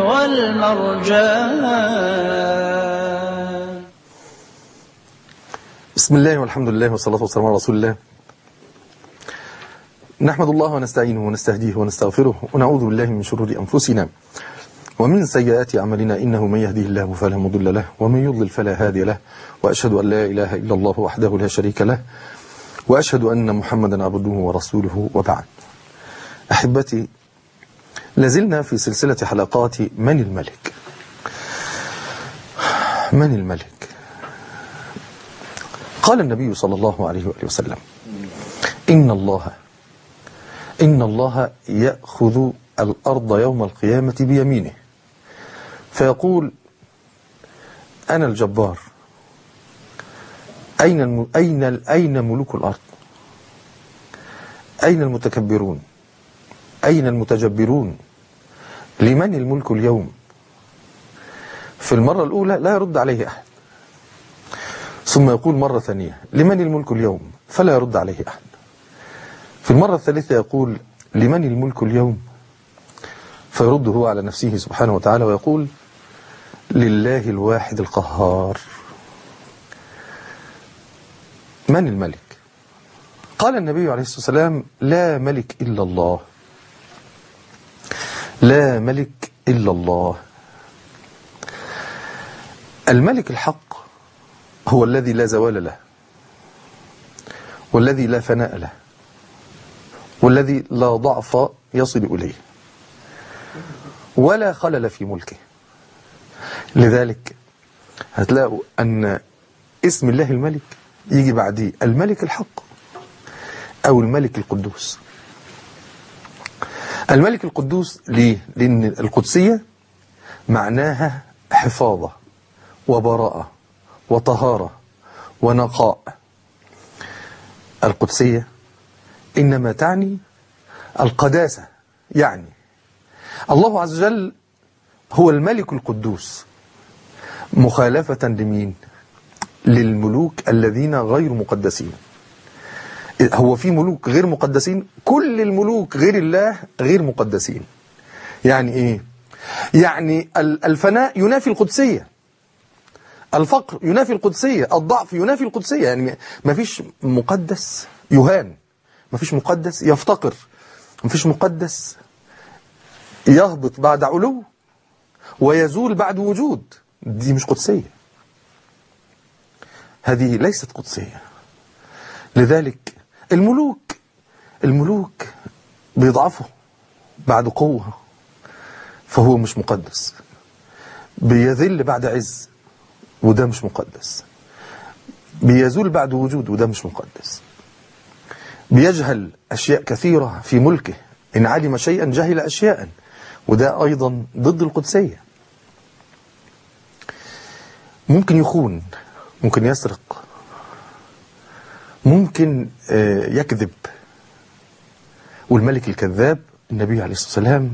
والمرجان بسم الله والحمد لله والصلاة والسلام على رسول الله نحمد الله ونستعينه ونستهديه ونستغفره ونعوذ بالله من شرور أنفسنا ومن سيئات أعمالنا إنه من يهديه الله فلا مضل له ومن يضلل فلا هادي له وأشهد أن لا إله إلا الله وحده لا شريك له وأشهد أن محمدا عبده ورسوله وبعد أحبتي لازلنا في سلسلة حلقات من الملك من الملك قال النبي صلى الله عليه وآله وسلم إن الله إن الله يأخذ الأرض يوم القيامة بيمينه فيقول أنا الجبار أين الم... أين أين ملوك الأرض أين المتكبرون أين المتجبرون لمن الملك اليوم في المرة الأولى لا يرد عليه أحد ثم يقول مرة ثانية لمن الملك اليوم فلا يرد عليه أحد في المرة الثالثة يقول لمن الملك اليوم فيرد هو على نفسه سبحانه وتعالى ويقول لله الواحد القهار من الملك قال النبي عليه الصلاة والسلام لا ملك إلا الله لا ملك إلا الله الملك الحق هو الذي لا زوال له والذي لا فناء له والذي لا ضعف يصل إليه ولا خلل في ملكه لذلك هتلاقوا أن اسم الله الملك يجي بعديه الملك الحق أو الملك القدوس الملك القدوس ليه؟ لأن القدسية معناها حفاظة وبراءة وطهارة ونقاء القدسية إنما تعني القداسة يعني الله عز وجل هو الملك القدوس مخالفة لمين للملوك الذين غير مقدسين هو في ملوك غير مقدسين كل الملوك غير الله غير مقدسين يعني ايه يعني الفناء ينافي القدسية الفقر ينافي القدسية الضعف ينافي القدسية يعني ما فيش مقدس يهان ما فيش مقدس يفتقر ما فيش مقدس يهبط بعد علو ويزول بعد وجود دي مش قدسية هذه ليست قدسية لذلك الملوك الملوك بيضعفوا بعد قوة فهو مش مقدس بيذل بعد عز وده مش مقدس بيزول بعد وجود وده مش مقدس بيجهل أشياء كثيرة في ملكه إن علم شيئا جهل أشياء وده أيضا ضد القدسية ممكن يخون ممكن يسرق ممكن يكذب والملك الكذاب النبي عليه الصلاة والسلام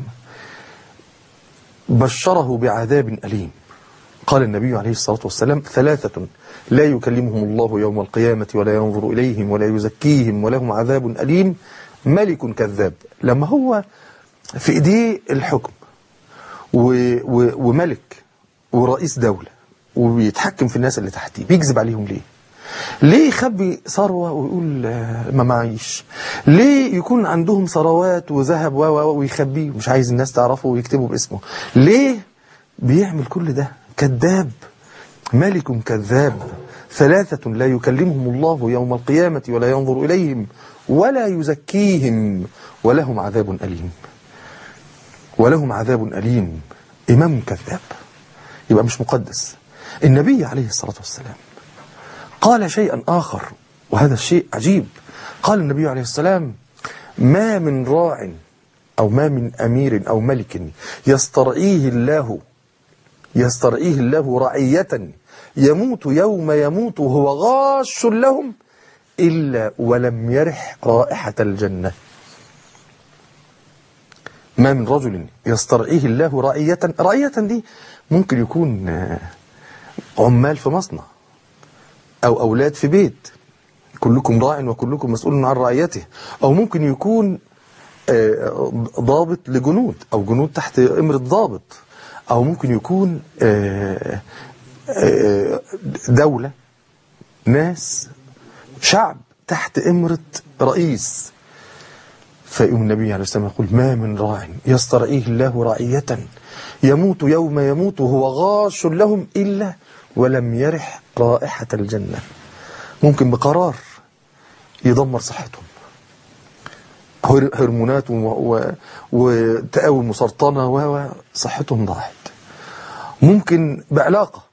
بشره بعذاب أليم قال النبي عليه الصلاة والسلام ثلاثة لا يكلمهم الله يوم القيامة ولا ينظر إليهم ولا يزكيهم ولهم عذاب أليم ملك كذاب لما هو في إيديه الحكم و و وملك ورئيس دولة وبيتحكم في الناس اللي تحتيه بيكذب عليهم ليه ليه يخبي ثروة ويقول ما معيش ليه يكون عندهم ثروات وذهب ويخبيه مش عايز الناس تعرفه ويكتبوا باسمه ليه بيعمل كل ده كذاب ملك كذاب ثلاثة لا يكلمهم الله يوم القيامة ولا ينظر إليهم ولا يزكيهم ولهم عذاب أليم ولهم عذاب أليم إمام كذاب يبقى مش مقدس النبي عليه الصلاة والسلام قال شيئا آخر وهذا الشيء عجيب قال النبي عليه السلام ما من راع أو ما من أمير أو ملك يسترعيه الله يسترعيه الله رعية يموت يوم يموت وهو غاش لهم إلا ولم يرح رائحة الجنة ما من رجل يسترعيه الله رعية رعية دي ممكن يكون عمال في مصنع أو أولاد في بيت كلكم راع وكلكم مسؤول عن رعيته أو ممكن يكون ضابط لجنود أو جنود تحت إمرة ضابط أو ممكن يكون آه، آه، دولة ناس شعب تحت إمرة رئيس فيقوم النبي عليه السلام يقول ما من راع يسترعيه الله رعية يموت يوم يموت وهو غاش لهم إلا ولم يرح رائحة الجنة ممكن بقرار يدمر صحتهم هر- هرمونات و- و- وتقاوي مسرطنة و- وصحتهم ضاعت ممكن بعلاقة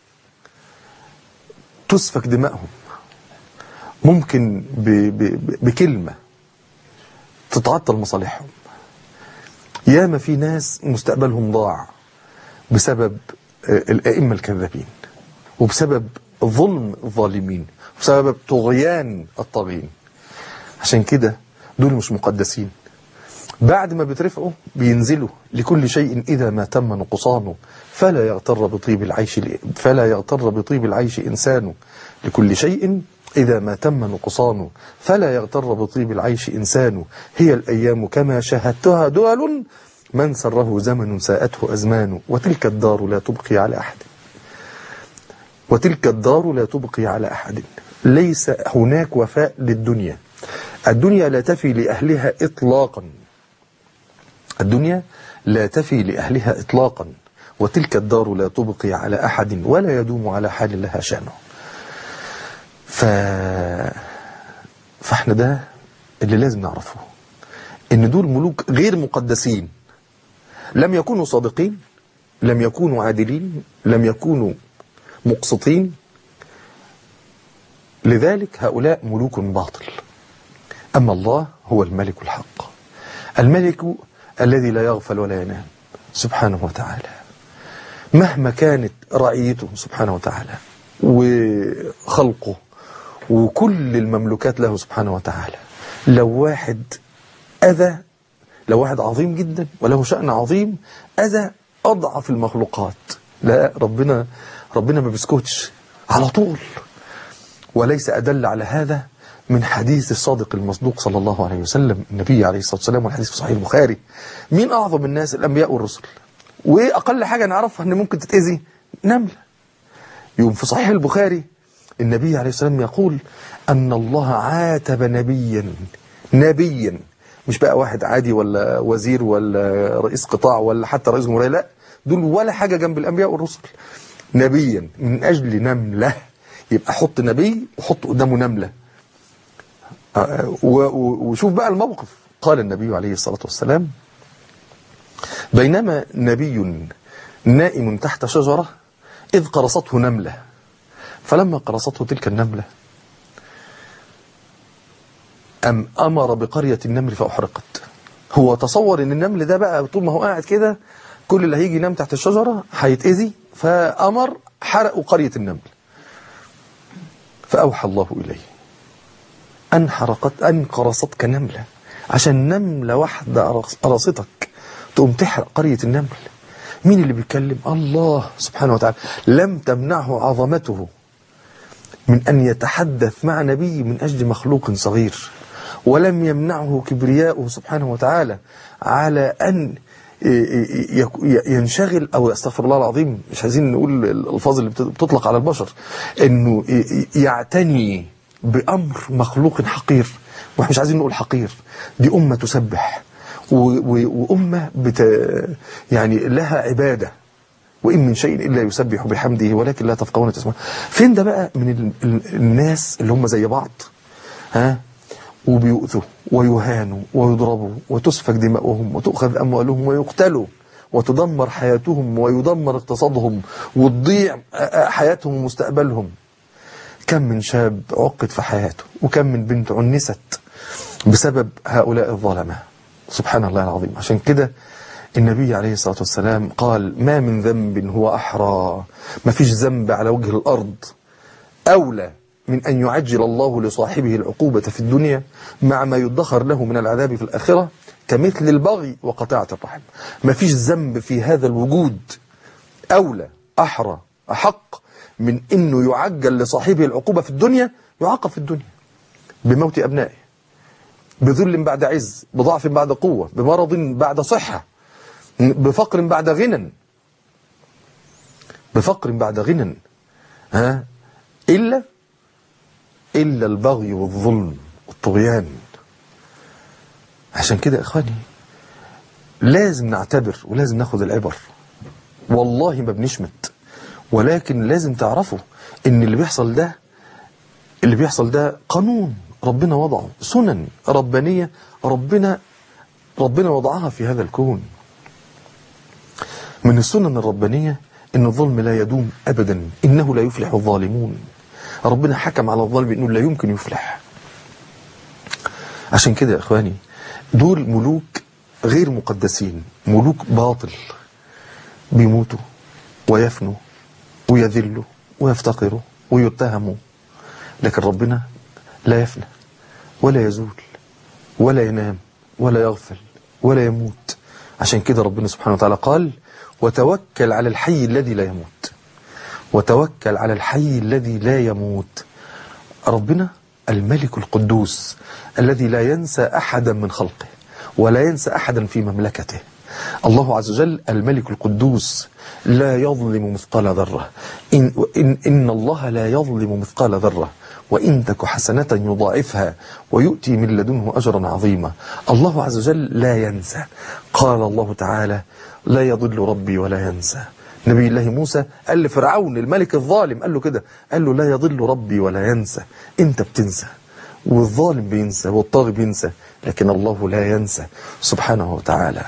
تسفك دمائهم ممكن ب ب ب بكلمة تتعطل مصالحهم ياما في ناس مستقبلهم ضاع بسبب آه، الأئمة الكذابين وبسبب ظلم الظالمين وبسبب طغيان الطاغين عشان كده دول مش مقدسين بعد ما بيترفعوا بينزلوا لكل شيء إذا ما تم نقصانه فلا يغتر بطيب العيش فلا يغتر بطيب العيش إنسان لكل شيء إذا ما تم نقصانه فلا يغتر بطيب العيش إنسان هي الأيام كما شاهدتها دول من سره زمن ساءته أزمان وتلك الدار لا تبقي على أحد وتلك الدار لا تبقي على أحد ليس هناك وفاء للدنيا الدنيا لا تفي لأهلها إطلاقا الدنيا لا تفي لأهلها إطلاقا وتلك الدار لا تبقي على أحد ولا يدوم على حال لها شأنه ف... فاحنا ده اللي لازم نعرفه ان دول ملوك غير مقدسين لم يكونوا صادقين لم يكونوا عادلين لم يكونوا مقسطين لذلك هؤلاء ملوك باطل أما الله هو الملك الحق الملك الذي لا يغفل ولا ينام سبحانه وتعالى مهما كانت رعيته سبحانه وتعالى وخلقه وكل المملوكات له سبحانه وتعالى لو واحد أذى لو واحد عظيم جدا وله شأن عظيم أذى أضعف المخلوقات لا ربنا ربنا ما بيسكتش على طول وليس أدل على هذا من حديث الصادق المصدوق صلى الله عليه وسلم النبي عليه الصلاة والسلام والحديث في صحيح البخاري مين أعظم الناس الأنبياء والرسل وأقل حاجة نعرفها أن ممكن تتأذي نملة يوم في صحيح البخاري النبي عليه الصلاة والسلام يقول أن الله عاتب نبيا نبيا مش بقى واحد عادي ولا وزير ولا رئيس قطاع ولا حتى رئيس جمهورية لا دول ولا حاجة جنب الأنبياء والرسل نبيا من أجل نملة يبقى حط نبي وحط قدامه نملة آه، و- و- وشوف بقى الموقف قال النبي عليه الصلاة والسلام بينما نبي نائم تحت شجرة إذ قرصته نملة فلما قرصته تلك النملة أم أمر بقرية النمل فأحرقت هو تصور ان النمل ده بقى طول ما هو قاعد كده كل اللي هيجي ينام تحت الشجرة هيتأذي فأمر حرقوا قرية النمل فأوحى الله إليه أن حرقت أن قرصتك نملة عشان نملة واحدة قرصتك تقوم تحرق قرية النمل مين اللي بيتكلم الله سبحانه وتعالى لم تمنعه عظمته من أن يتحدث مع نبي من أجل مخلوق صغير ولم يمنعه كبرياؤه سبحانه وتعالى على أن ينشغل أو استغفر الله العظيم مش عايزين نقول الألفاظ اللي بتطلق على البشر أنه يعتني بأمر مخلوق حقير واحنا مش عايزين نقول حقير دي أمة تسبح وأمة بت يعني لها عبادة وإن من شيء إلا يسبح بحمده ولكن لا تفقهون تسمع فين ده بقى من الناس اللي هم زي بعض ها وبيؤذوا ويهانوا ويضربوا وتسفك دماؤهم وتؤخذ أموالهم ويقتلوا وتدمر حياتهم ويدمر اقتصادهم وتضيع حياتهم ومستقبلهم كم من شاب عقد في حياته وكم من بنت عنست بسبب هؤلاء الظلمة سبحان الله العظيم عشان كده النبي عليه الصلاة والسلام قال ما من ذنب هو أحرى ما فيش ذنب على وجه الأرض أولى من أن يعجل الله لصاحبه العقوبة في الدنيا مع ما يدخر له من العذاب في الآخرة كمثل البغي وقطاعة الرحم ما فيش ذنب في هذا الوجود أولى أحرى أحق من أنه يعجل لصاحبه العقوبة في الدنيا يعاقب في الدنيا بموت أبنائه بذل بعد عز بضعف بعد قوة بمرض بعد صحة بفقر بعد غنى بفقر بعد غنى ها إلا إلا البغي والظلم والطغيان عشان كده يا إخواني لازم نعتبر ولازم ناخد العبر والله ما بنشمت ولكن لازم تعرفوا ان اللي بيحصل ده اللي بيحصل ده قانون ربنا وضعه سنن ربانية ربنا ربنا وضعها في هذا الكون من السنن الربانية ان الظلم لا يدوم ابدا انه لا يفلح الظالمون ربنا حكم على الظالم انه لا يمكن يفلح عشان كده يا اخواني دول ملوك غير مقدسين ملوك باطل بيموتوا ويفنوا ويذلوا ويفتقروا ويتهموا لكن ربنا لا يفنى ولا يزول ولا ينام ولا يغفل ولا يموت عشان كده ربنا سبحانه وتعالى قال وتوكل على الحي الذي لا يموت وتوكل على الحي الذي لا يموت ربنا الملك القدوس الذي لا ينسى أحدا من خلقه ولا ينسى أحدا في مملكته الله عز وجل الملك القدوس لا يظلم مثقال ذرة إن, إن, إن الله لا يظلم مثقال ذرة وإن تك حسنة يضاعفها ويؤتي من لدنه أجرا عظيما الله عز وجل لا ينسى قال الله تعالى لا يضل ربي ولا ينسى نبي الله موسى قال لفرعون الملك الظالم قال له كده قال له لا يضل ربي ولا ينسى انت بتنسى والظالم بينسى والطاغي بينسى لكن الله لا ينسى سبحانه وتعالى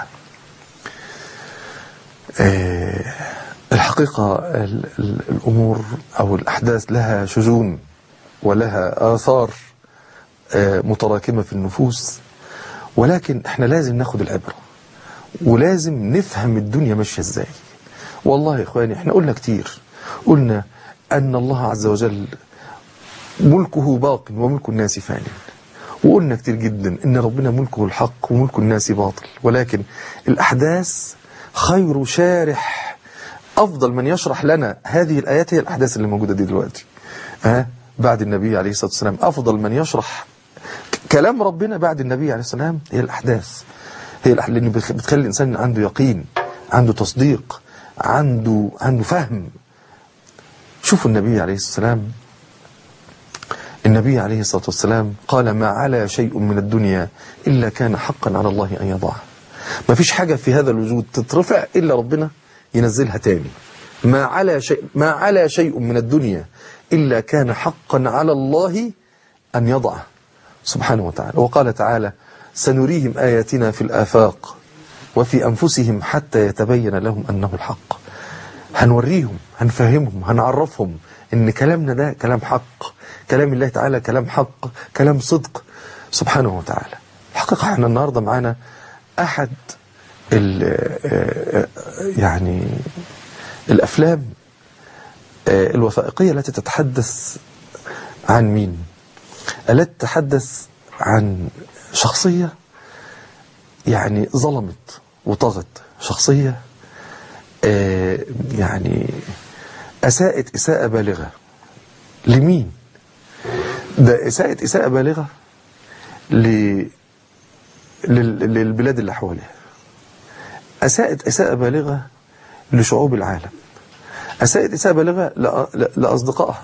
آه، الحقيقة ال- ال- الأمور أو الأحداث لها شجون ولها آثار آه، متراكمة في النفوس ولكن احنا لازم ناخد العبرة ولازم نفهم الدنيا ماشية ازاي والله يا اخواني احنا قلنا كتير قلنا ان الله عز وجل ملكه باق وملك الناس فان وقلنا كتير جدا ان ربنا ملكه الحق وملك الناس باطل ولكن الاحداث خير شارح افضل من يشرح لنا هذه الايات هي الاحداث اللي موجوده دي دلوقتي ها بعد النبي عليه الصلاه والسلام افضل من يشرح كلام ربنا بعد النبي عليه الصلاه والسلام هي الاحداث هي الأح- لان بتخ- بتخلي الانسان عنده يقين عنده تصديق عنده عنده فهم شوفوا النبي عليه الصلاه والسلام النبي عليه الصلاة والسلام قال ما على شيء من الدنيا إلا كان حقا على الله أن يضعه ما فيش حاجة في هذا الوجود تترفع إلا ربنا ينزلها تاني ما على شيء ما على شيء من الدنيا إلا كان حقا على الله أن يضعه سبحانه وتعالى وقال تعالى سنريهم آياتنا في الآفاق وفي أنفسهم حتى يتبين لهم أنه الحق هنوريهم هنفهمهم هنعرفهم ان كلامنا ده كلام حق كلام الله تعالى كلام حق كلام صدق سبحانه وتعالى الحقيقة احنا النهاردة معانا احد ال يعني الافلام آه، الوثائقية التي تتحدث عن مين التي تتحدث عن شخصية يعني ظلمت وطغت شخصية آه، يعني أساءت إساءة بالغة لمين؟ ده إساءة إساءة بالغة ل... لل... للبلاد اللي حواليها أساءت إساءة بالغة لشعوب العالم أساءت إساءة بالغة لأ... لأ- لأصدقائها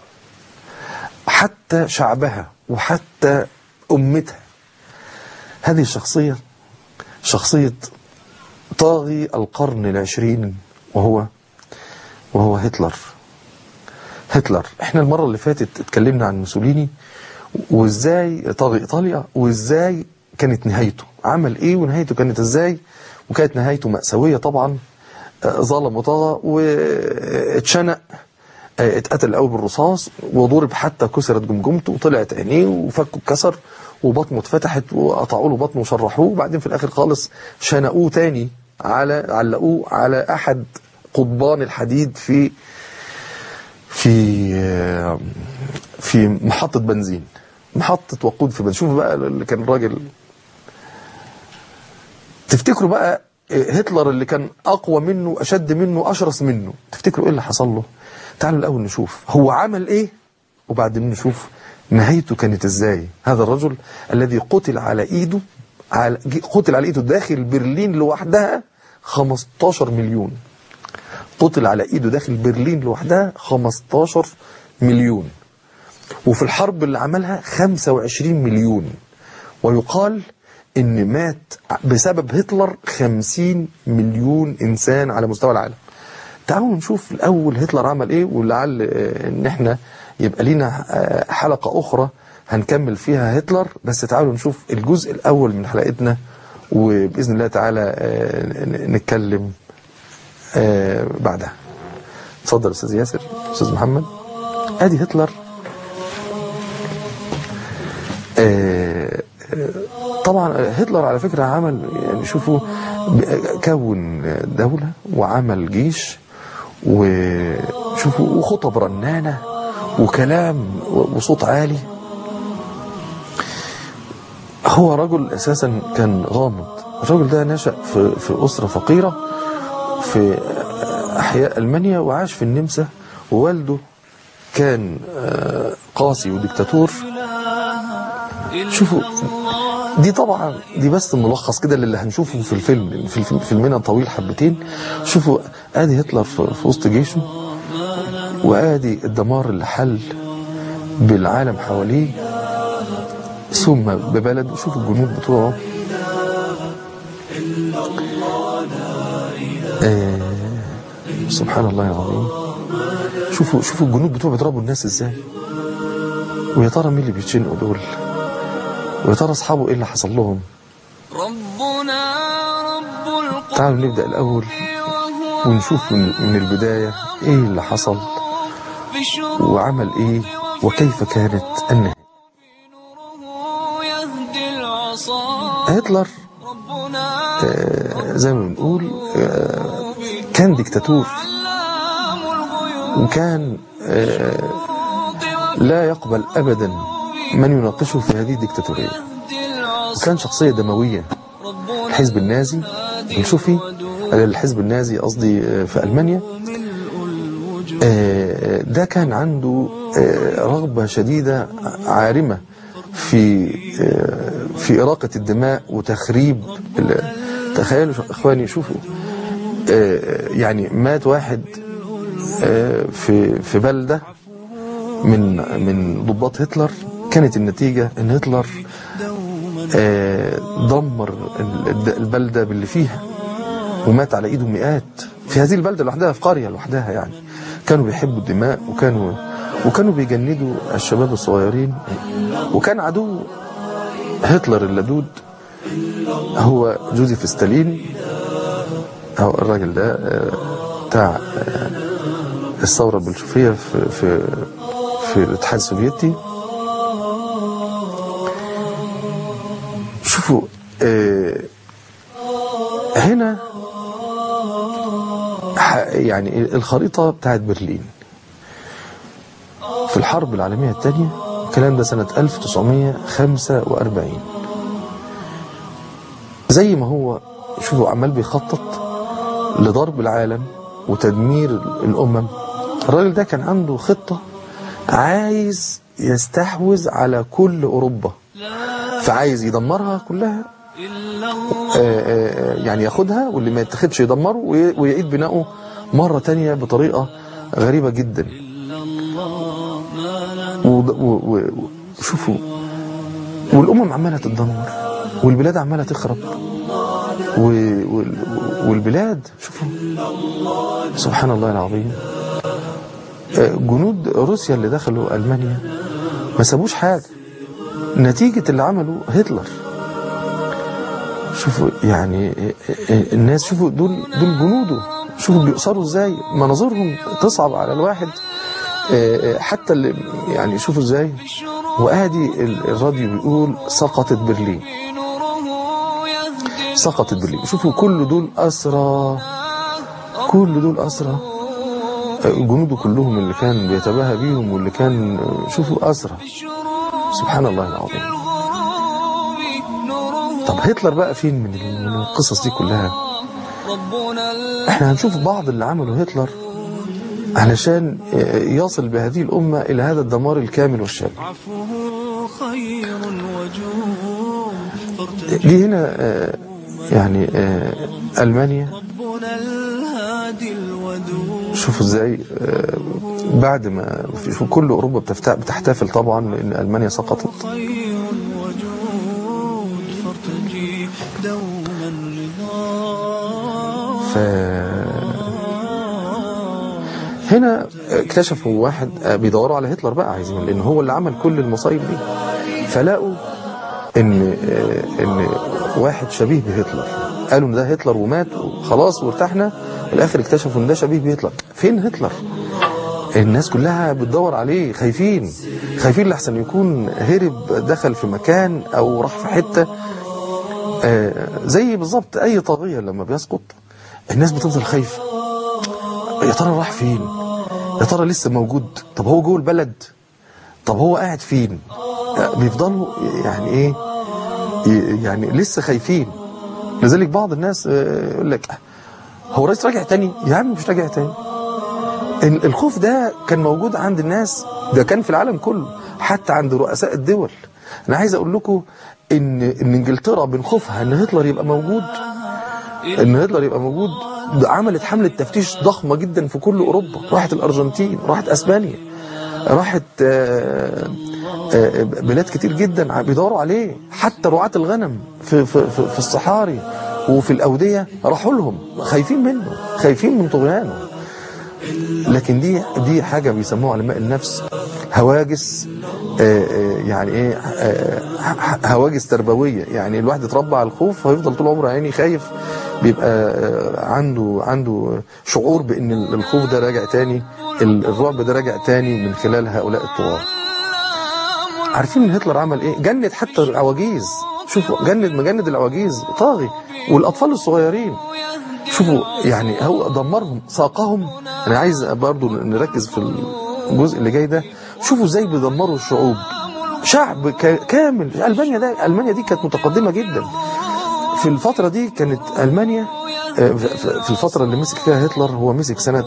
حتى شعبها وحتى أمتها هذه الشخصية شخصية طاغي القرن العشرين وهو وهو هتلر هتلر احنا المرة اللي فاتت اتكلمنا عن موسوليني وازاي طاغي ايطاليا وازاي كانت نهايته عمل ايه ونهايته كانت ازاي وكانت نهايته مأساوية طبعا آه، ظلم وطغى واتشنق آه، اتقتل الاول بالرصاص وضرب حتى كسرت جمجمته وطلعت عينيه وفكه اتكسر وبطنه اتفتحت وقطعوا له بطنه وشرحوه وبعدين في الاخر خالص شنقوه تاني على علقوه على احد قضبان الحديد في في آه، في محطة بنزين محطة وقود في بنزين شوفوا بقى اللي كان الراجل تفتكروا بقى هتلر اللي كان أقوى منه أشد منه أشرس منه تفتكروا إيه اللي حصل له تعالوا الأول نشوف هو عمل إيه وبعدين نشوف نهايته كانت إزاي هذا الرجل الذي قتل على إيده على قتل على إيده داخل برلين لوحدها 15 مليون قتل على ايده داخل برلين لوحدها 15 مليون وفي الحرب اللي عملها 25 مليون ويقال ان مات بسبب هتلر 50 مليون انسان على مستوى العالم تعالوا نشوف الاول هتلر عمل ايه ولعل آه، ان احنا يبقى لينا آه، حلقة اخرى هنكمل فيها هتلر بس تعالوا نشوف الجزء الاول من حلقتنا وباذن الله تعالى آه، ن- نتكلم آه، بعدها اتفضل استاذ ياسر استاذ محمد ادي هتلر آه، آه، طبعا هتلر على فكرة عمل يعني شوفوا ب- كون دولة وعمل جيش وشوفوا وخطب رنانة وكلام وصوت عالي هو رجل اساسا كان غامض الرجل ده نشأ في, في أسرة فقيرة في أحياء ألمانيا وعاش في النمسا ووالده كان آه، قاسي وديكتاتور شوفوا دي طبعا دي بس ملخص كده للي هنشوفه في الفيلم لأن في الفيلم فيلمنا طويل حبتين شوفوا ادي هتلر في, في وسط جيشه وادي الدمار اللي حل بالعالم حواليه ثم ببلد شوفوا الجنود بتوعه آه سبحان الله العظيم شوفوا شوفوا الجنود بتوعه بيضربوا الناس ازاي ويا ترى مين اللي بيتشنقوا دول ويا ترى اصحابه ايه اللي حصل لهم ربنا رب القرى تعالوا نبدا الاول وهو ونشوف من, من البدايه ايه اللي حصل بشر وعمل ايه وكيف كانت النهايه نوره يهدي العصا هتلر ربنا آه زي ما بنقول آه كان ديكتاتور علام الغيوب وكان آه لا يقبل ابدا من يناقشه في هذه الديكتاتوريه يهدي العصا وكان شخصيه دمويه ربنا الحزب النازي الشوفي الحزب النازي قصدي آه، في المانيا ملء الوجود آه، ده كان عنده آه، رغبة شديدة عارمة في آه، في إراقة الدماء وتخريب ال- تخيلوا شو- إخواني شوفوا آه، يعني مات واحد آه، في في بلدة من من ضباط هتلر كانت النتيجة إن هتلر آه، دمر ال- البلدة باللي فيها ومات على ايده مئات في هذه البلده لوحدها في قريه لوحدها يعني كانوا بيحبوا الدماء وكانوا وكانوا بيجندوا الشباب الصغيرين وكان عدو هتلر اللدود هو جوزيف ستالين هو الراجل ده آه، بتاع آه، الثوره البلشفيه في في في الاتحاد السوفيتي شوفوا آه، هنا ح- يعني الخريطة بتاعت برلين في الحرب العالمية الثانية الكلام ده سنة 1945 زي ما هو شوفوا عمال بيخطط لضرب العالم وتدمير الأمم الراجل ده كان عنده خطة عايز يستحوذ على كل أوروبا فعايز يدمرها كلها إلا الله آه، آه، يعني ياخدها واللي ما يتاخدش يدمره وي- ويعيد بناؤه مرة تانية بطريقة غريبة جدا إلا الله ما لنا وض- و- و- وشوفوا والأمم عمالة تتدمر والبلاد عمالة تخرب و- وال- والبلاد شوفوا سبحان الله العظيم آه، جنود روسيا اللي دخلوا ألمانيا ما سابوش حاجة نتيجة اللي عمله هتلر شوفوا يعني آه، آه، الناس شوفوا دول دول جنوده شوفوا بيقصروا ازاي مناظرهم تصعب على الواحد آه، آه، حتى اللي يعني شوفوا ازاي وادي ال- الراديو بيقول سقطت برلين نوره يهدي سقطت برلين شوفوا كل دول اسرى كل دول اسرى آه، جنوده كلهم اللي كان بيتباهى بيهم واللي كان آه، شوفوا اسرى سبحان الله العظيم الغروب نوره طب هتلر بقى فين من ال- من القصص دي كلها ربنا احنا هنشوف بعض اللي عمله هتلر علشان آه، يصل بهذه الأمة إلى هذا الدمار الكامل والشامل عفوه خير وجود فارتجى دي هنا آه، يعني آه، ألمانيا ربنا الهادي الهادي الودود شوفوا ازاي آه، بعد ما في كل اوروبا بتفت- بتحتفل طبعا ان المانيا سقطت خير وجود فارتجي دوما ف هنا اكتشفوا واحد آه، بيدوروا على هتلر بقى عايزين لان هو اللي عمل كل المصايب دي فلقوا ان آه، ان واحد شبيه بهتلر قالوا ان ده هتلر ومات وخلاص وارتحنا في الاخر اكتشفوا ان ده شبيه بهتلر فين هتلر الناس كلها بتدور عليه خايفين خايفين لحسن يكون هرب دخل في مكان او راح في حته آه، زي بالظبط اي طاغيه لما بيسقط الناس بتفضل خايفه يا ترى راح فين يا ترى لسه موجود طب هو جوه البلد طب هو قاعد فين آه، بيفضلوا يعني ايه ي- يعني لسه خايفين لذلك بعض الناس آه، يقول لك هو رئيس راجع تاني يا عم مش راجع تاني ال- الخوف ده كان موجود عند الناس ده كان في العالم كله حتى عند رؤساء الدول انا عايز اقول لكم ان ان انجلترا من خوفها ان هتلر يبقى موجود ان هتلر يبقى موجود ده عملت حملة تفتيش ضخمة جدا في كل اوروبا راحت الارجنتين راحت اسبانيا راحت آه، آه، بلاد كتير جدا بيدوروا عليه حتى رعاة الغنم في في في في الصحاري وفي الاوديه راحوا لهم خايفين منه خايفين من طغيانه لكن دي دي حاجه بيسموها علماء النفس هواجس آه، آه، يعني ايه آه، ه- هواجس تربويه يعني الواحد اتربى على الخوف هيفضل طول عمره عيني خايف بيبقى آه، عنده عنده شعور بان الخوف ده راجع تاني ال- الرعب ده راجع تاني من خلال هؤلاء الطغاة عارفين ان هتلر عمل ايه جند حتى العواجيز شوفوا جند مجند العواجيز طاغي والاطفال الصغيرين شوفوا يعني هو دمرهم ساقهم انا عايز برضو نركز في الجزء اللي جاي ده شوفوا ازاي بيدمروا الشعوب شعب كا- كامل المانيا ده المانيا دي كانت متقدمه جدا في الفتره دي كانت المانيا آه، في- في في الفتره اللي مسك فيها هتلر هو مسك سنه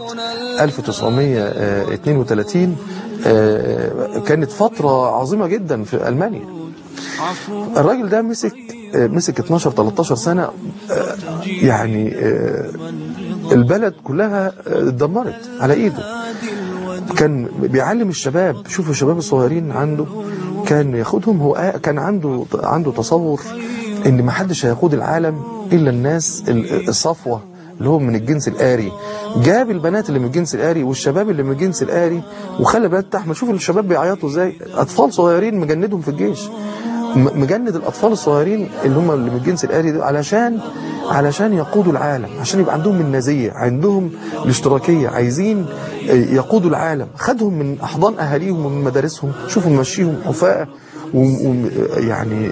1932 آه، كانت فتره عظيمه جدا في المانيا الراجل ده مسك آه، مسك 12 13 سنه آه، يعني آه، البلد كلها آه، اتدمرت على ايده كان بيعلم الشباب شوفوا الشباب الصغيرين عنده كان ياخدهم هو آه، كان عنده عنده تصور ان ما حدش هيقود العالم الا الناس ال- الصفوه اللي هم من الجنس الآري جاب البنات اللي من الجنس الآري والشباب اللي من الجنس الآري وخلى البنات تحمل شوف الشباب بيعيطوا ازاي أطفال صغيرين مجندهم في الجيش م- مجند الأطفال الصغيرين اللي هم اللي من الجنس الآري ده علشان علشان يقودوا العالم عشان يبقى عندهم النازية عندهم الاشتراكية عايزين آه، يقودوا العالم خدهم من أحضان أهاليهم ومن مدارسهم شوفوا ممشيهم حفاء ويعني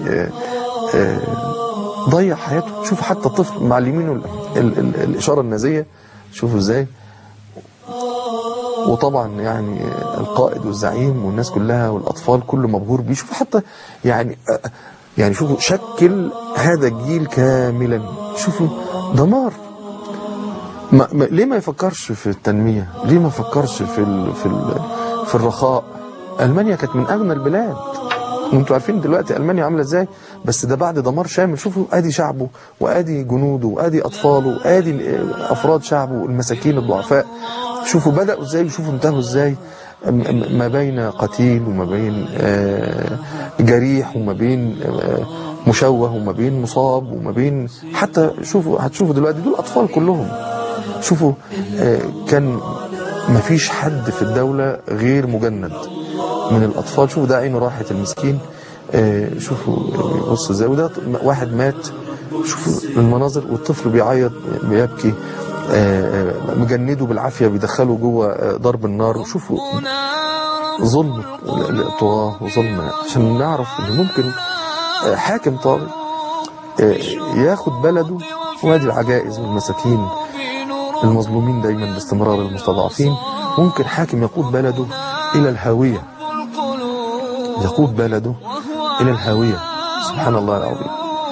ضيع حياته شوفوا حتى الطفل معلمينه ال- ال- ال- الإشارة النازية شوفوا ازاي وطبعا يعني القائد والزعيم والناس كلها والأطفال كله مبهور بيه شوفوا حتى يعني يعني شوفوا شكل هذا الجيل كاملا شوفوا دمار ما ما ليه ما يفكرش في التنمية ليه ما يفكرش في ال في ال في الرخاء ألمانيا كانت من أغنى البلاد وانتوا عارفين دلوقتي ألمانيا عاملة ازاي بس ده بعد دمار شامل شوفوا ادي شعبه وادي جنوده وادي اطفاله وادي افراد شعبه المساكين الضعفاء شوفوا بدأوا ازاي وشوفوا انتهوا ازاي م- م- ما بين قتيل وما بين آه، جريح وما بين آه، مشوه وما بين مصاب وما بين حتى شوفوا هتشوفوا دلوقتي دول اطفال كلهم شوفوا آه، كان ما فيش حد في الدولة غير مجند من الأطفال شوفوا ده عينه راحت المسكين آه، شوفوا بص ازاي وده واحد مات شوفوا المناظر والطفل بيعيط بيبكي آه، آه، مجنده بالعافية بيدخله جوه آه، ضرب النار وشوفوا ظلم الطغاة وظلم عشان نعرف ان ممكن آه، حاكم طاغي آه، ياخد بلده وادي العجائز والمساكين المظلومين دايما باستمرار المستضعفين ممكن حاكم يقود بلده الى الهاوية يقود بلده الى الهاوية سبحان الله العظيم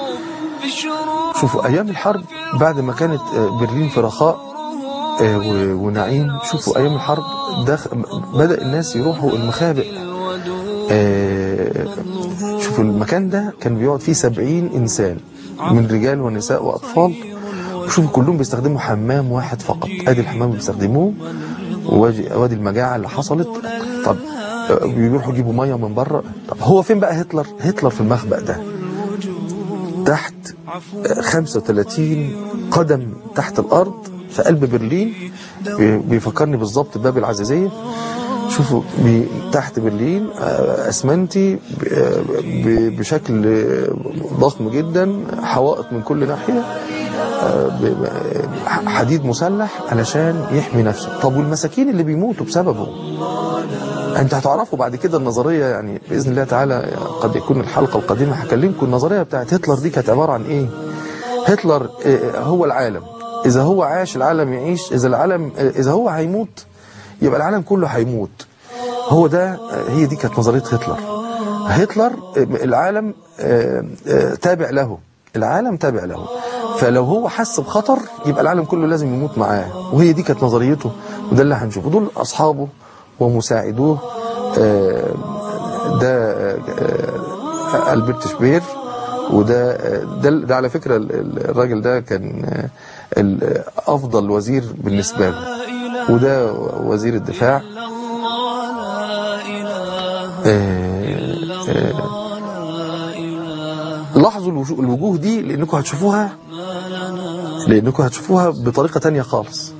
شوفوا ايام الحرب بعد ما كانت آه، برلين في رخاء آه، و- ونعيم شوفوا ايام الحرب دخ... بدا الناس يروحوا المخابئ آه، شوفوا المكان ده كان بيقعد فيه سبعين انسان من رجال ونساء واطفال شوفوا كلهم بيستخدموا حمام واحد فقط ادي الحمام اللي بيستخدموه وادي وادي المجاعه اللي حصلت طب آه، بيروحوا يجيبوا ميه من بره طب هو فين بقى هتلر هتلر في المخبأ ده تحت آه، 35 قدم تحت الارض في قلب برلين بي- بيفكرني بالظبط باب العزيزيه شوفوا بي تحت برلين آه، اسمنتي ب- آه، ب- بشكل آه، ضخم جدا حوائط من كل ناحيه آه، ب- ب- حديد مسلح علشان يحمي نفسه طب والمساكين اللي بيموتوا بسببه انت هتعرفوا بعد كده النظريه يعني باذن الله تعالى قد يكون الحلقه القادمه هكلمكم النظريه بتاعت هتلر دي كانت عباره عن ايه هتلر آه، هو العالم اذا هو عاش العالم يعيش اذا العالم آه، اذا هو هيموت يبقى العالم كله هيموت هو ده آه، هي دي كانت نظريه هتلر هتلر آه، العالم آه، آه، تابع له العالم تابع له فلو هو حس بخطر يبقى العالم كله لازم يموت معاه وهي دي كانت نظريته وده اللي هنشوفه دول اصحابه ومساعدوه آه، ده آه، آه، البرت شبير وده آه، ده, ده على فكره ال- ال- الراجل ده كان آه، ال- افضل وزير بالنسبه له وده وزير الدفاع آه، آه، لاحظوا الوجوه, الوجوه دي لانكم هتشوفوها لانكم هتشوفوها بطريقه تانية خالص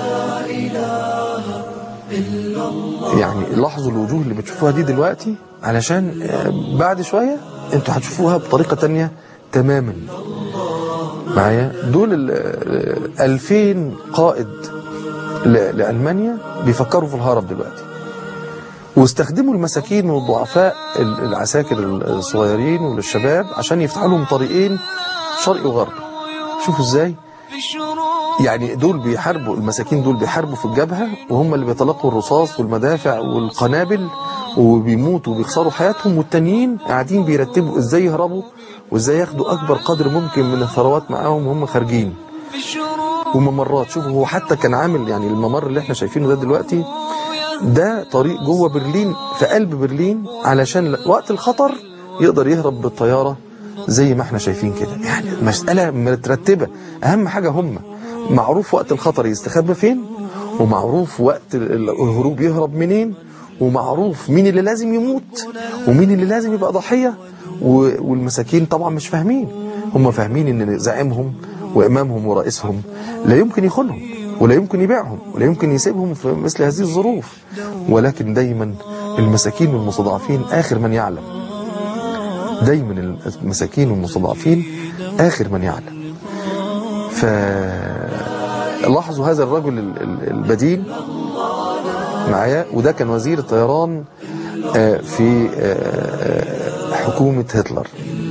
يعني لاحظوا الوجوه اللي بتشوفوها دي دلوقتي علشان آه، بعد شويه انتوا هتشوفوها بطريقه تانية تماما معايا دول ال- آه، 2000 قائد ل- لألمانيا بيفكروا في الهرب دلوقتي واستخدموا المساكين والضعفاء ال- العساكر الصغيرين والشباب عشان يفتحوا لهم طريقين شرقي وغربي شوفوا ازاي يعني دول بيحاربوا المساكين دول بيحاربوا في الجبهة وهم اللي بيتلقوا الرصاص والمدافع والقنابل وبيموتوا وبيخسروا حياتهم والتانيين قاعدين بيرتبوا ازاي يهربوا وازاي ياخدوا اكبر قدر ممكن من الثروات معاهم وهم خارجين وممرات شوفوا هو حتى كان عامل يعني الممر اللي احنا شايفينه ده دلوقتي ده طريق جوه برلين في قلب برلين علشان وقت الخطر يقدر يهرب بالطيارة زي ما احنا شايفين كده يعني مسألة مترتبة أهم حاجة هم معروف وقت الخطر يستخبى فين ومعروف وقت ال- الهروب يهرب منين ومعروف مين اللي لازم يموت ومين اللي لازم يبقى ضحية و- والمساكين طبعا مش فاهمين هم فاهمين ان زعيمهم وامامهم ورئيسهم لا يمكن يخونهم ولا يمكن يبيعهم ولا يمكن يسيبهم في مثل هذه الظروف ولكن دايما المساكين والمستضعفين اخر من يعلم دايما المساكين والمستضعفين اخر من يعلم ف لاحظوا هذا الرجل ال- ال- البديل معايا وده كان وزير الطيران آه، في آه، آه، حكومة هتلر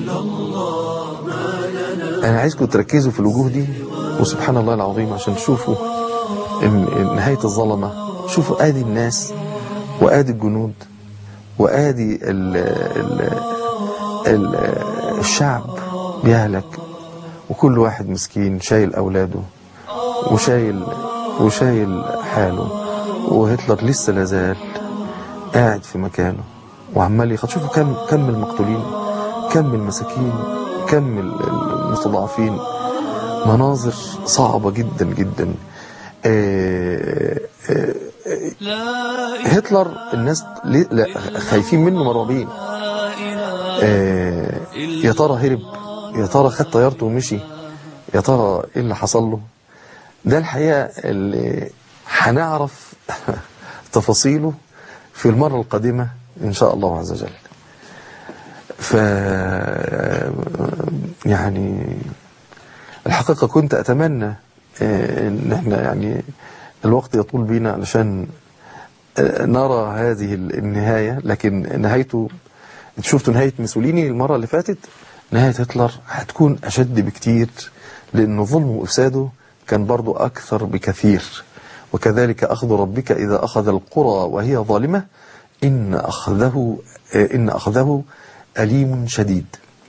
أنا عايزكم تركزوا في الوجوه دي وسبحان الله العظيم عشان تشوفوا إن إن نهاية الظلمة شوفوا آدي الناس وآدي الجنود وآدي ال ال ال الشعب بيهلك وكل واحد مسكين شايل أولاده وشايل وشايل حاله وهتلر لسه لازال قاعد في مكانه وعمال يخط شوفوا كم كم المقتولين كم المساكين كم المستضعفين مناظر صعبة جدا جدا آه، آه، آه، هتلر الناس ليه- لا، خايفين منه مرعوبين آه، يا ترى هرب يا ترى خد طيارته ومشي يا ترى ايه اللي حصل له ده الحقيقة اللي هنعرف تفاصيله في المرة القادمة إن شاء الله عز وجل ف يعني الحقيقة كنت أتمنى آه، إن احنا يعني الوقت يطول بينا علشان آه، نرى هذه النهاية لكن نهايته انت شفتوا نهاية موسوليني المرة اللي فاتت نهاية هتلر هتكون أشد بكتير لأن ظلمه وإفساده كان برضو أكثر بكثير وكذلك أخذ ربك إذا أخذ القرى وهي ظالمة إن أخذه آه، إن أخذه أليم شديد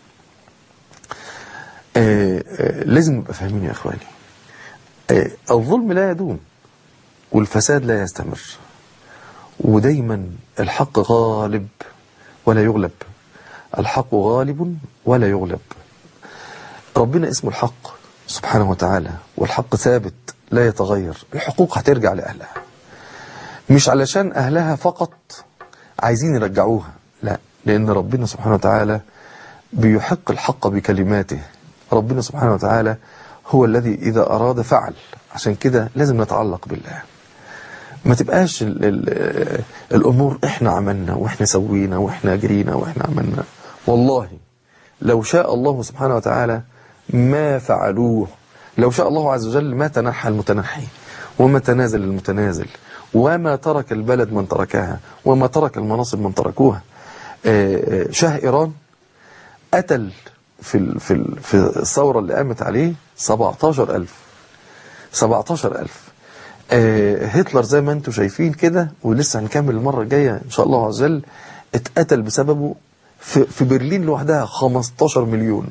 آه، آه، لازم نبقى فاهمين يا إخواني آه، الظلم لا يدوم والفساد لا يستمر ودايما الحق غالب ولا يغلب الحق غالب ولا يغلب ربنا اسمه الحق سبحانه وتعالى والحق ثابت لا يتغير الحقوق هترجع لأهلها مش علشان أهلها فقط عايزين يرجعوها لا لأن ربنا سبحانه وتعالى بيحق الحق بكلماته ربنا سبحانه وتعالى هو الذي إذا أراد فعل عشان كده لازم نتعلق بالله ما تبقاش ال ال الأمور إحنا عملنا وإحنا سوينا وإحنا جرينا وإحنا عملنا والله لو شاء الله سبحانه وتعالى ما فعلوه لو شاء الله عز وجل ما تنحى المتنحي وما تنازل المتنازل وما ترك البلد من تركها وما ترك المناصب من تركوها آه، آه، شاه إيران قتل في ال- في ال- في الثورة اللي قامت عليه 17000 17000 آه، هتلر زي ما انتم شايفين كده ولسه هنكمل المرة الجاية ان شاء الله عز وجل اتقتل بسببه في, في برلين لوحدها 15 مليون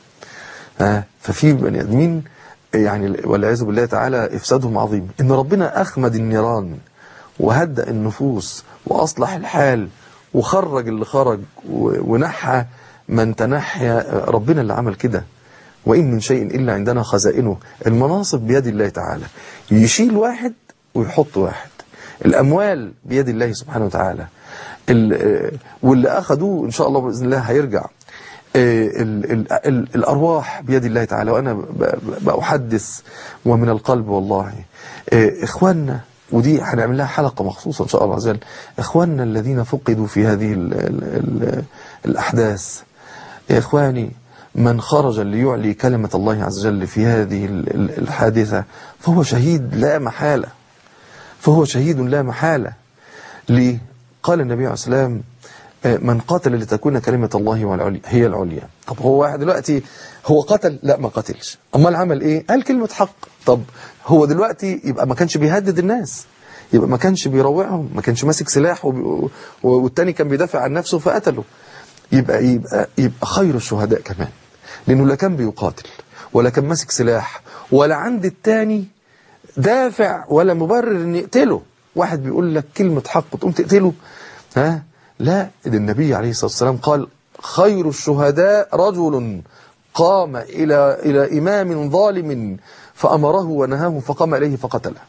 آه، ففي بني ادمين يعني والعياذ بالله تعالى افسادهم عظيم ان ربنا اخمد النيران وهدأ النفوس واصلح الحال وخرج اللي خرج و- ونحى من تنحى ربنا اللي عمل كده وإن من شيء إلا عندنا خزائنه المناصب بيد الله تعالى يشيل واحد ويحط واحد الأموال بيد الله سبحانه وتعالى ال- واللي أخذوه إن شاء الله بإذن الله هيرجع ال- ال- ال- الأرواح بيد الله تعالى وأنا ب- ب- بأحدث ومن القلب والله إخواننا ودي هنعمل لها حلقة مخصوصة إن شاء الله عز وجل إخواننا الذين فقدوا في هذه ال ال ال الأحداث يا إخواني من خرج ليعلي كلمة الله عز وجل في هذه ال- ال- الحادثة فهو شهيد لا محالة فهو شهيد لا محالة ليه؟ قال النبي عليه الصلاة والسلام آه، من قاتل لتكون كلمة الله والعليا هي العليا طب هو واحد دلوقتي هو قتل لا ما قتلش أمال عمل إيه قال كلمة حق طب هو دلوقتي يبقى ما كانش بيهدد الناس يبقى ما كانش بيروعهم ما كانش ماسك سلاح وبي... و- والتاني كان بيدافع عن نفسه فقتله يبقى يبقى يبقى خير الشهداء كمان لأنه لا كان بيقاتل ولا كان ماسك سلاح ولا عند التاني دافع ولا مبرر ان يقتله واحد بيقول لك كلمة حق تقوم تقتله ها لا ده النبي عليه الصلاة والسلام قال خير الشهداء رجل قام إلى إلى إمام ظالم فأمره ونهاه فقام إليه فقتله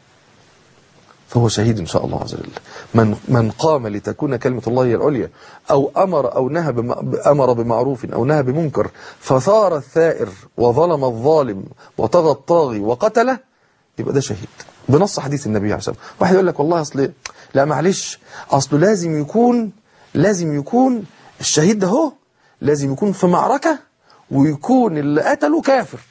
فهو شهيد إن شاء الله عز وجل من من قام لتكون كلمة الله هي العليا أو أمر أو نهى بم- أمر بمعروف أو نهى بمنكر فثار الثائر وظلم الظالم وطغى الطاغي وقتله يبقى ده شهيد بنص حديث النبي عليه الصلاة والسلام واحد يقول لك والله أصل لا معلش أصله لازم يكون لازم يكون الشهيد ده هو لازم يكون في معركة ويكون اللي قتله كافر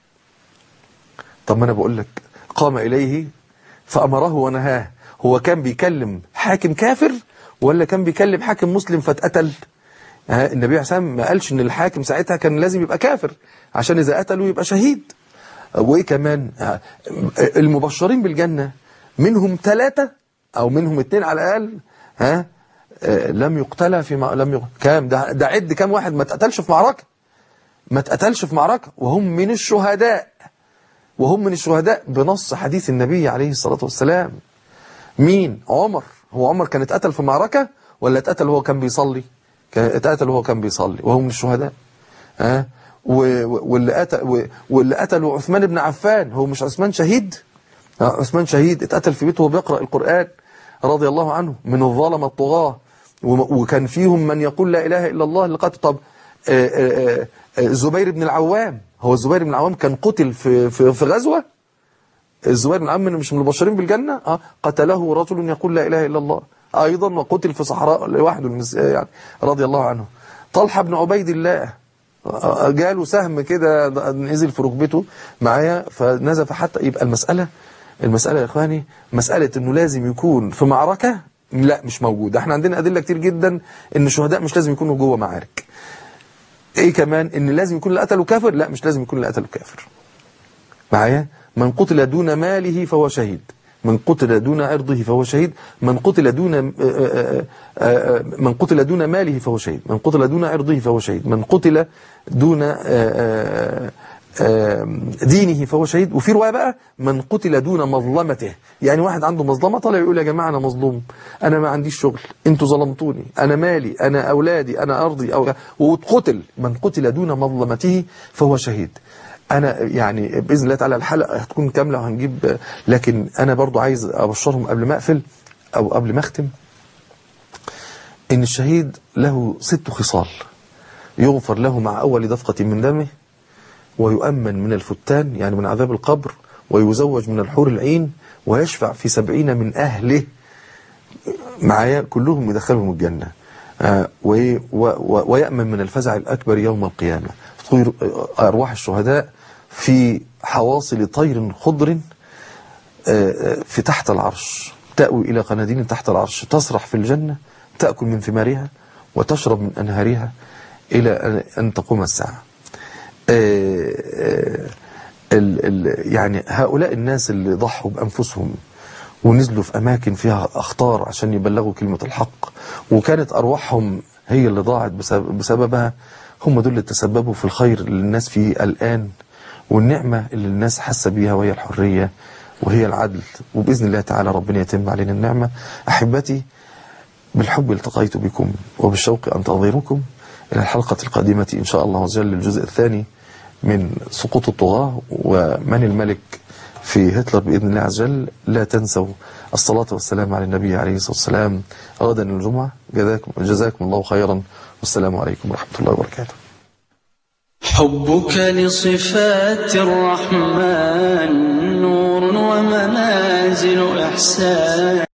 طب ما أنا بقول لك قام إليه فأمره ونهاه هو كان بيكلم حاكم كافر ولا كان بيكلم حاكم مسلم فاتقتل ها، النبي عليه الصلاة والسلام ما قالش ان الحاكم ساعتها كان لازم يبقى كافر عشان اذا قتله يبقى شهيد وايه كمان ها، المبشرين بالجنة منهم ثلاثة او منهم اثنين على الاقل ها آه، لم يقتلى في مع... لم يق... كام ده ده عد كام واحد ما اتقتلش في معركة ما اتقتلش في معركة وهم من الشهداء وهم من الشهداء بنص حديث النبي عليه الصلاة والسلام مين عمر هو عمر كان اتقتل في معركة ولا اتقتل وهو كان بيصلي كان اتقتل وهو كان بيصلي وهو من الشهداء ها و- و- واللي قتل و- واللي قتلوا عثمان بن عفان هو مش عثمان شهيد ها، عثمان شهيد اتقتل في بيته وهو بيقرأ القرآن رضي الله عنه من الظلمة الطغاة وم- وكان فيهم من يقول لا إله إلا الله اللي قتل طب آه، آه، آه، الزبير بن العوام هو الزبير بن العوام كان قتل في في في غزوة الزبير بن العوام مش من المبشرين بالجنة آه قتله رجل يقول لا إله إلا الله أيضا وقتل في صحراء لوحده المس- يعني رضي الله عنه طلحة بن عبيد الله آه، جاله سهم كده نزل في ركبته معايا فنزف حتى يبقى المسألة المسألة يا إخواني مسألة إنه لازم يكون في معركة لا مش موجود احنا عندنا أدلة كتير جدا إن الشهداء مش لازم يكونوا جوه معارك ايه كمان ان لازم يكون اللي قتله كافر لا مش لازم يكون اللي قتله كافر معايا من قتل دون ماله فهو شهيد من قتل دون عرضه فهو شهيد من قتل دون آه، آه، آه، من قتل دون ماله فهو شهيد من قتل دون عرضه فهو شهيد من قتل دون آه، آه، آه، دينه فهو شهيد وفي رواية بقى من قتل دون مظلمته يعني واحد عنده مظلمة طالع يقول يا جماعة أنا مظلوم أنا ما عنديش شغل أنتوا ظلمتوني أنا مالي أنا أولادي أنا أرضي أو واتقتل من قتل دون مظلمته فهو شهيد انا يعني باذن الله تعالى الحلقه هتكون كامله وهنجيب لكن انا برضو عايز ابشرهم قبل ما اقفل او قبل ما اختم ان الشهيد له ست خصال يغفر له مع اول دفقه من دمه ويؤمن من الفتان يعني من عذاب القبر ويزوج من الحور العين ويشفع في سبعين من أهله معايا كلهم يدخلهم الجنة آه، و- و- ويأمن من الفزع الأكبر يوم القيامة طير أرواح الشهداء في حواصل طير خضر آه، في تحت العرش تأوي إلى قناديل تحت العرش تسرح في الجنة تأكل من ثمارها وتشرب من أنهارها إلى أن- أن تقوم الساعة آه، آه، ال ال يعني هؤلاء الناس اللي ضحوا بأنفسهم ونزلوا في أماكن فيها أخطار عشان يبلغوا كلمة الحق وكانت أرواحهم هي اللي ضاعت بسبب بسببها هم دول اللي تسببوا في الخير اللي الناس فيه الآن والنعمة اللي الناس حاسة بيها وهي الحرية وهي العدل وبإذن الله تعالى ربنا يتم علينا النعمة أحبتي بالحب التقيت بكم وبالشوق أنتظركم إلى الحلقة القادمة إن شاء الله عز وجل الجزء الثاني من سقوط الطغاة ومن الملك في هتلر بإذن الله عز وجل لا تنسوا الصلاة والسلام على النبي عليه الصلاة والسلام غدا الجمعة جزاكم, جزاكم الله خيرا والسلام عليكم ورحمة الله وبركاته حبك لصفات الرحمن نور ومنازل إحسان